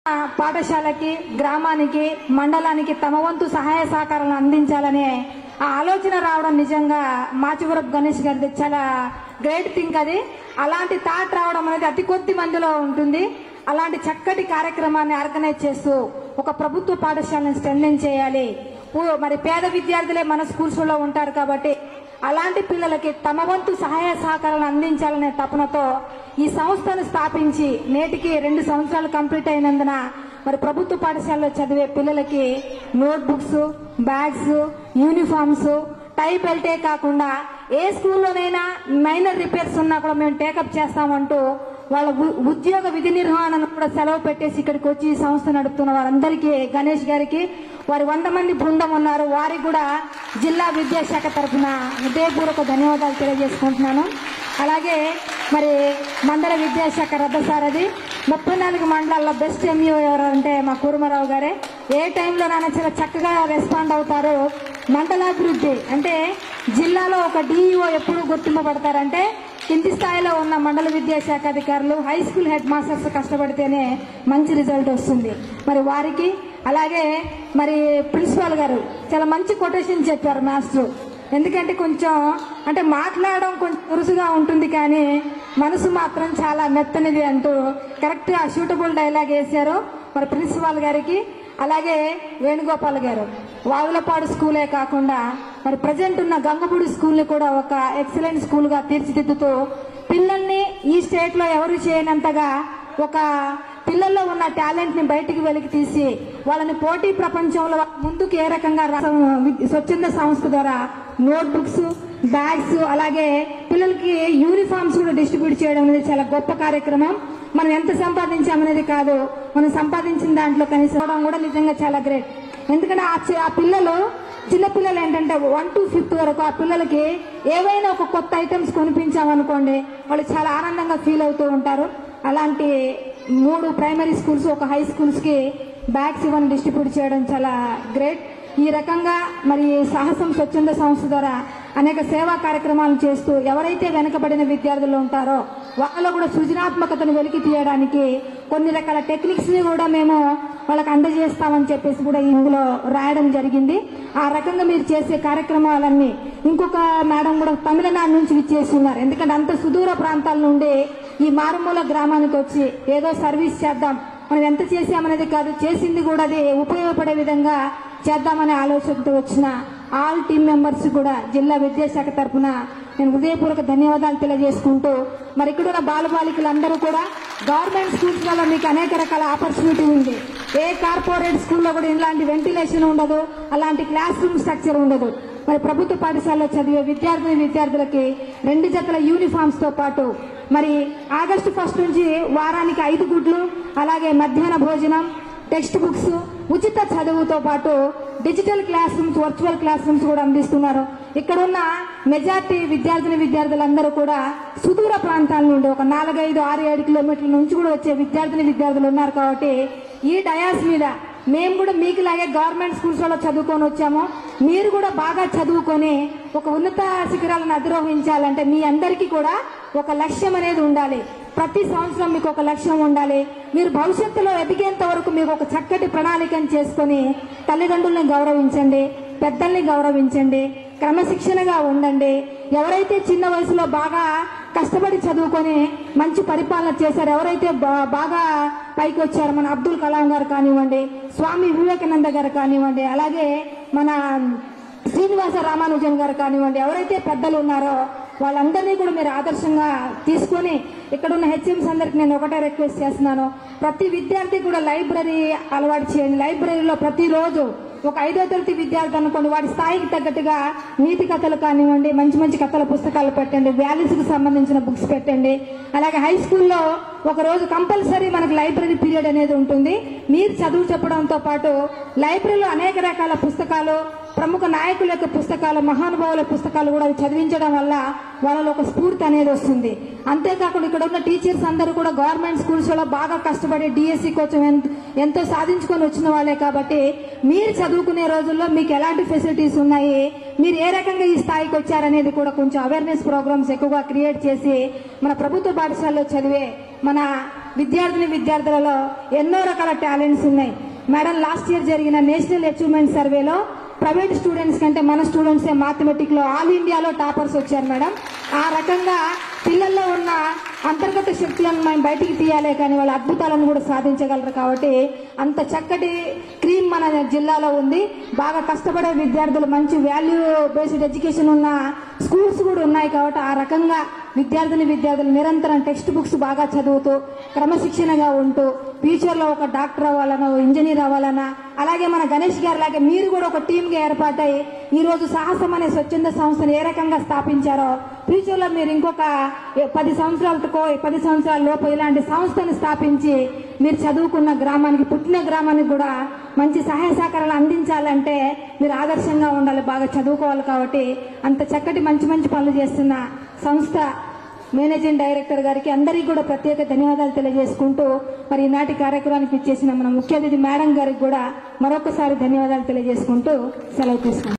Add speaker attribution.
Speaker 1: పాఠశాలకి గ్రామానికి మండలానికి తమ వంతు సహాయ సహకారాలను అందించాలనే ఆ ఆలోచన రావడం నిజంగా మాచివరపు గణేష్ గారిది చాలా గ్రేట్ థింక్ అది అలాంటి థాట్ రావడం అనేది అతి కొద్ది మందిలో ఉంటుంది అలాంటి చక్కటి కార్యక్రమాన్ని ఆర్గనైజ్ చేస్తూ ఒక ప్రభుత్వ పాఠశాలను స్ట్రెంథెన్ చేయాలి ఊ- మరి పేద విద్యార్థులే మన స్కూల్స్ లో ఉంటారు కాబట్టి అలాంటి పిల్లలకి తమ వంతు సహాయ సహకారాలను అందించాలనే తపనతో ఈ సంస్థను స్థాపించి నేటికి రెండు సంవత్సరాలు కంప్లీట్ అయినందున మరి ప్రభుత్వ పాఠశాలలో చదివే పిల్లలకి note books bags uniforms tie బెల్టే కాకుండా ఏ స్కూల్లోనైనా మైనర్ రిపేర్స్ ఉన్నా కూడా మేము టేకప్ చేస్తామంటూ వాళ్ళ ఉ- ఉద్యోగ విధి నిర్వహణను కూడా సెలవు పెట్టేసి ఇక్కడికి వచ్చి ఈ సంస్థ నడుపుతున్న వారందరికీ గణేష్ గారికి వారి వంద మంది బృందం ఉన్నారు వారికి కూడా జిల్లా విద్యాశాఖ తరఫున హృదయపూర్వక ధన్యవాదాలు తెలియజేసుకుంటున్నాను అలాగే మరి మండల విద్యాశాఖ రథసారథి ముప్పై నాలుగు మండలాల్లో బెస్ట్ ఎంఈఓ ఎవరు అంటే మా కూర్మారావు గారే ఏ టైంలోనైనా చాలా చక్కగా రెస్పాండ్ అవుతారు మండలాభివృద్ధి అంటే జిల్లాలో ఒక డిఈఓ ఎప్పుడు గుర్తింపబడతారంటే కింది స్థాయిలో ఉన్న మండల విద్యాశాఖ అధికారులు హై స్కూల్ హెడ్ మాస్టర్స్ కష్టపడితేనే మంచి రిజల్ట్ వస్తుంది మరి వారికి అలాగే మరి ప్రిన్సిపాల్ గారు చాలా మంచి కొటేషన్ చెప్పారు మాస్టర్ ఎందుకంటే కొంచెం అంటే మాట్లాడడం కొంచెం తురుసుగా ఉంటుంది కానీ మనసు మాత్రం చాలా మెత్తనిది అంటూ కరెక్ట్ గా షూటబుల్ డైలాగ్ వేశారు మరి ప్రిన్సిపాల్ గారికి అలాగే వేణుగోపాల్ గారు వాగులపాడు స్కూలే కాకుండా మరి ప్రజెంట్ ఉన్న గంగపూడి స్కూల్ ని కూడా ఒక ఎక్సలెంట్ స్కూల్ గా తీర్చిదిద్దుతూ పిల్లల్ని ఈ స్టేట్ లో ఎవరు చేయనంతగా ఒక పిల్లల్లో ఉన్న టాలెంట్ ని బయటికి వెలికి తీసి వాళ్ళని పోటీ ప్రపంచంలో ముందుకు ఏ రకంగా రా- స్వచ్ఛంద సంస్థ ద్వారా నోట్ బుక్స్ బ్యాగ్స్ అలాగే పిల్లలకి యూనిఫామ్స్ కూడా డిస్ట్రిబ్యూట్ చేయడం అనేది చాలా గొప్ప కార్యక్రమం మనం ఎంత సంపాదించామనేది కాదు మనం సంపాదించిన దాంట్లో కనీసం అవడం కూడా నిజంగా చాలా గ్రేట్ ఎందుకంటే ఆ చి- ఆ పిల్లలు చిన్న పిల్లలు ఏంటంటే వన్ టు ఫిఫ్త్ వరకు ఆ పిల్లలకి ఏవైనా ఒక కొత్త ఐటమ్స్ కొనిపించామనుకోండి వాళ్ళు చాలా ఆనందంగా ఫీల్ అవుతూ ఉంటారు అలాంటి మూడు ప్రైమరీ స్కూల్స్ ఒక హై స్కూల్స్ కి బ్యాగ్స్ ఇవన్నీ డిస్ట్రిబ్యూట్ చేయడం చాలా గ్రేట్ ఈ రకంగా మరి సాహసం స్వచ్ఛంద సంస్థ ద్వారా అనేక సేవా కార్యక్రమాలు చేస్తూ ఎవరైతే వెనకబడిన విద్యార్థులు ఉంటారో వాళ్ళలో కూడా సృజనాత్మకతను వెలికి తీయడానికి కొన్ని రకాల టెక్నిక్స్ ని కూడా మేము వాళ్ళకి అందజేస్తామని చెప్పేసి కూడా ఇందులో రాయడం జరిగింది ఆ రకంగా మీరు చేసే కార్యక్రమాలన్నీ ఇంకొక మేడం కూడా తమిళనాడు నుంచి విచ్చేస్తున్నారు ఎందుకంటే అంత సుదూర ప్రాంతాల నుండి ఈ మారుమూల గ్రామానికి వచ్చి ఏదో సర్వీస్ చేద్దాం మనం ఎంత చేసామనేది కాదు చేసింది కూడా అది ఉపయోగపడే విధంగా చేద్దామనే ఆలోచనతో వచ్చిన ఆల్ టీమ్ మెంబర్స్ కూడా జిల్లా విద్యాశాఖ తరఫున నేను హృదయపూర్వక ధన్యవాదాలు తెలియజేసుకుంటూ మరి ఇక్కడ ఉన్న బాలబాలికలందరూ కూడా గవర్నమెంట్ స్కూల్స్ వల్ల మీకు అనేక రకాల ఆపర్చునిటీ ఉంది ఏ కార్పొరేట్ స్కూల్లో కూడా ఇలాంటి వెంటిలేషన్ ఉండదు అలాంటి క్లాస్ రూమ్ స్ట్రక్చర్ ఉండదు మరి ప్రభుత్వ పాఠశాలలో చదివే విద్యార్థిని విద్యార్థులకి రెండు జతల యూనిఫామ్స్ తో పాటు మరి ఆగస్టు ఫస్ట్ నుంచి వారానికి ఐదు గుడ్లు అలాగే మధ్యాహ్న భోజనం టెక్స్ట్ బుక్స్ ఉచిత చదువుతో పాటు digital classrooms virtual classrooms కూడా అందిస్తున్నారు ఇక్కడ ఉన్న మెజార్టీ విద్యార్థిని విద్యార్థులందరూ కూడా సుదూర ప్రాంతాల నుండి ఒక నాలుగైదు ఆరు ఏడు కిలోమీటర్ల నుంచి కూడా వచ్చే విద్యార్థిని విద్యార్థులు ఉన్నారు కాబట్టి ఈ డయాస్ మీద మేము కూడా మీకులాగే గవర్నమెంట్ స్కూల్స్ లో చదువుకొని వచ్చాము మీరు కూడా బాగా చదువుకొని ఒక ఉన్నత శిఖరాలను అధిరోహించాలంటే మీ అందరికీ కూడా ఒక లక్ష్యం అనేది ఉండాలి ప్రతి సంవత్సరం మీకు ఒక లక్ష్యం ఉండాలి మీరు భవిష్యత్తులో ఎదిగేంత వరకు మీకు ఒక చక్కటి ప్రణాళికను చేసుకొని తల్లిదండ్రుల్ని గౌరవించండి పెద్దల్ని గౌరవించండి క్రమశిక్షణగా ఉండండి ఎవరైతే చిన్న వయసులో బాగా కష్టపడి చదువుకొని మంచి పరిపాలన చేశారు ఎవరైతే బా- బాగా పైకి వచ్చారో మన అబ్దుల్ కలాం గారు కానివ్వండి స్వామి వివేకానంద గారు కానివ్వండి అలాగే మన శ్రీనివాస రామానుజన్ గారు కానివ్వండి ఎవరైతే పెద్దలు ఉన్నారో వాళ్ళందరినీ కూడా మీరు ఆదర్శంగా తీసుకొని ఇక్కడ ఉన్న హెచ్ఎంస్ అందరికి నేను ఒకటే రిక్వెస్ట్ చేస్తున్నాను ప్రతి విద్యార్థి కూడా లైబ్రరీ అలవాటు చేయండి లైబ్రరీలో ప్రతిరోజు ఒక ఐదో తరగతి విద్యార్థి అనుకోండి వాడి స్థాయికి తగ్గట్టుగా నీతి కథలు కానివ్వండి మంచి మంచి కథల పుస్తకాలు పెట్టండి వాల్యూస్ కి సంబంధించిన బుక్స్ పెట్టండి అలాగే హై స్కూల్లో ఒక రోజు కంపల్సరీ మనకు లైబ్రరీ పీరియడ్ అనేది ఉంటుంది మీరు చదువు చెప్పడంతో పాటు లైబ్రరీలో అనేక రకాల పుస్తకాలు ప్రముఖ నాయకుల యొక్క పుస్తకాలు మహానుభావుల పుస్తకాలు కూడా చదివించడం వల్ల వాళ్ళలో ఒక స్ఫూర్తి అనేది వస్తుంది అంతేకాకుండా ఇక్కడ ఉన్న టీచర్స్ అందరూ కూడా గవర్నమెంట్ స్కూల్స్ లో బాగా కష్టపడి డిఎస్సి కోసం ఎంత- ఎంతో సాధించుకొని వచ్చిన వాళ్ళే కాబట్టి మీరు చదువుకునే రోజుల్లో మీకు ఎలాంటి ఫెసిలిటీస్ ఉన్నాయి మీరు ఏ రకంగా ఈ స్థాయికి వచ్చారనేది కూడా కొంచెం అవేర్నెస్ ప్రోగ్రామ్స్ ఎక్కువగా క్రియేట్ చేసి మన ప్రభుత్వ పాఠశాలలో చదివే మన విద్యార్థిని విద్యార్థులలో ఎన్నో రకాల టాలెంట్స్ ఉన్నాయి మేడం లాస్ట్ ఇయర్ జరిగిన నేషనల్ అచీవ్మెంట్ సర్వేలో ప్రైవేట్ స్టూడెంట్స్ కంటే మన స్టూడెంట్సే మ్యాథమెటిక్ లో ఆల్ ఇండియాలో టాపర్స్ వచ్చారు మేడం ఆ రకంగా పిల్లల్లో ఉన్న అంతర్గత శక్తులను మనం బయటికి తీయాలే కానీ వాళ్ళ అద్భుతాలను కూడా సాధించగలరు కాబట్టి అంత చక్కటి క్రీమ్ మన జిల్లాలో ఉంది బాగా కష్టపడే విద్యార్థులు మంచి వాల్యూ బేస్డ్ ఎడ్యుకేషన్ ఉన్న స్కూల్స్ కూడా ఉన్నాయి కాబట్టి ఆ రకంగా విద్యార్థిని విద్యార్థులు నిరంతరం టెక్స్ట్ బుక్స్ బాగా చదువుతూ క్రమశిక్షణగా ఉంటూ ఫ్యూచర్ లో ఒక డాక్టర్ అవ్వాలనో ఇంజనీర్ అవ్వాలన్నా అలాగే మన గణేష్ గారు లాగే మీరు కూడా ఒక టీమ్ గా ఏర్పాటై ఈ రోజు సాహసం అనే స్వచ్ఛంద సంస్థను ఏ రకంగా స్థాపించారో ఫ్యూచర్ లో మీరు ఇంకొక ఏ- పది సంవత్సరాలకో పది సంవత్సరాల లోపు ఇలాంటి సంస్థను స్థాపించి మీరు చదువుకున్న గ్రామానికి పుట్టిన గ్రామానికి కూడా మంచి సహాయ సహకారాలు అందించాలంటే మీరు ఆదర్శంగా ఉండాలి బాగా చదువుకోవాలి కాబట్టి అంత చక్కటి మంచి మంచి పనులు చేస్తున్న సంస్థ మేనేజింగ్ డైరెక్టర్ గారికి అందరికీ కూడా ప్రత్యేక ధన్యవాదాలు తెలియజేసుకుంటూ మరి ఈనాటి కార్యక్రమానికి ఇచ్చేసిన మన ముఖ్య అతిథి మేడం గారికి కూడా మరొకసారి ధన్యవాదాలు తెలియజేసుకుంటూ సెలవు తీసుకుంటాం